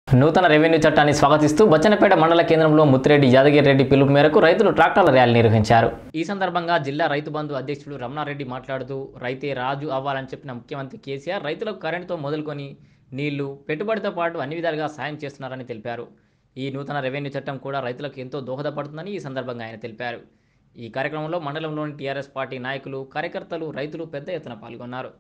నూతన రెవెన్యూ చట్టాన్ని స్వాగతిస్తూ బచ్చన్నపేట మండల కేంద్రంలో ముత్తిరెడ్డి యాదగిరి రెడ్డి పిలుపు మేరకు రైతులు ట్రాక్టర్ల ర్యాలీ నిర్వహించారు ఈ సందర్భంగా జిల్లా రైతు బంధు అధ్యక్షుడు రమణారెడ్డి మాట్లాడుతూ రైతే రాజు అవ్వాలని చెప్పిన ముఖ్యమంత్రి కేసీఆర్ రైతులకు కరెంటుతో మొదలుకొని నీళ్లు పెట్టుబడితో పాటు అన్ని విధాలుగా సాయం చేస్తున్నారని తెలిపారు ఈ నూతన రెవెన్యూ చట్టం కూడా రైతులకు ఎంతో దోహదపడుతుందని ఈ సందర్భంగా ఆయన తెలిపారు ఈ కార్యక్రమంలో మండలంలోని టీఆర్ఎస్ పార్టీ నాయకులు కార్యకర్తలు రైతులు పెద్ద ఎత్తున పాల్గొన్నారు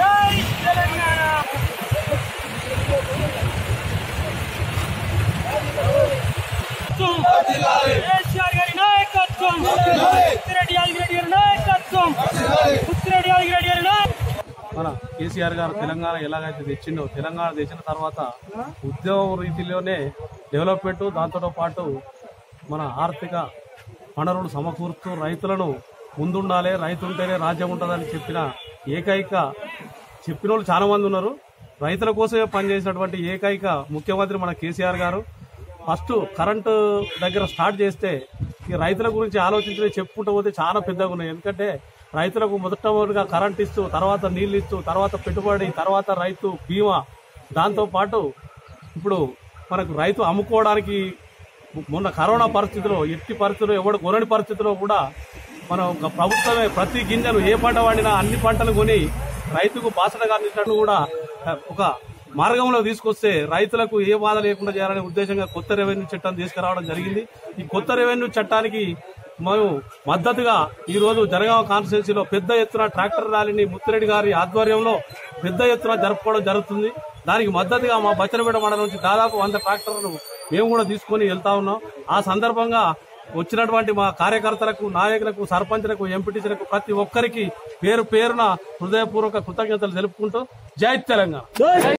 కేసీఆర్ గారి నాయకత్వం ముత్తిరెడ్డి యాదగిరెడ్డి గారి నాయకత్వం ముత్తిరెడ్డి యాదగిరెడ్డి గారి నాయకత్వం మన కేసీఆర్ గారు తెలంగాణ ఎలాగైతే తెచ్చిండో తెలంగాణ తెచ్చిన తర్వాత ఉద్యోగ రీతిలోనే డెవలప్మెంట్ దాంతో పాటు మన ఆర్థిక వనరులు సమకూరుతూ రైతులను ముందుండాలి రైతు ఉంటేనే రాజ్యం ఉంటుందని చెప్పిన ఏకైక చెప్పిన వాళ్ళు చాలా మంది ఉన్నారు రైతుల కోసమే పనిచేసినటువంటి ఏకైక ముఖ్యమంత్రి మన కేసీఆర్ గారు ఫస్ట్ కరెంటు దగ్గర స్టార్ట్ చేస్తే ఈ రైతుల గురించి ఆలోచించి చెప్పుకుంటూ పోతే చాలా పెద్దగా ఉన్నాయి ఎందుకంటే రైతులకు మొదటమొదటిగా కరెంట్ ఇస్తూ తర్వాత నీళ్లు ఇస్తూ తర్వాత పెట్టుబడి తర్వాత రైతు బీమా దాంతో పాటు ఇప్పుడు మనకు రైతు అమ్ముకోవడానికి మొన్న కరోనా పరిస్థితిలో ఎట్టి పరిస్థితుల్లో ఎవడు కొనని పరిస్థితిలో కూడా మనం ఒక ప్రభుత్వమే ప్రతి గింజలు ఏ పంట పండినా అన్ని పంటలు కొని రైతుకు బాసటగా అందించినట్టు కూడా ఆ, ఒక మార్గంలో తీసుకొస్తే రైతులకు ఏ బాధ లేకుండా చేయాలనే ఉద్దేశంగా కొత్త రెవెన్యూ చట్టం తీసుకురావడం జరిగింది ఈ కొత్త రెవెన్యూ చట్టానికి మేము మద్దతుగా ఈ రోజు జనగామ కాన్స్టిట్యున్సీలో పెద్ద ఎత్తున ట్రాక్టర్ ర్యాలీని ముత్తిరెడ్డి గారి ఆధ్వర్యంలో పెద్ద ఎత్తున జరుపుకోవడం జరుగుతుంది దానికి మద్దతుగా మా బచ్చనపేట మండలం నుంచి దాదాపు వంద ట్రాక్టర్లు మేము కూడా తీసుకొని వెళ్తా ఉన్నాం ఆ సందర్భంగా వచ్చినటువంటి మా కార్యకర్తలకు నాయకులకు సర్పంచ్లకు ఎంపీటీసీలకు ప్రతి ఒక్కరికి పేరు పేరున హృదయపూర్వక కృతజ్ఞతలు తెలుపుకుంటూ జై తెలంగాణ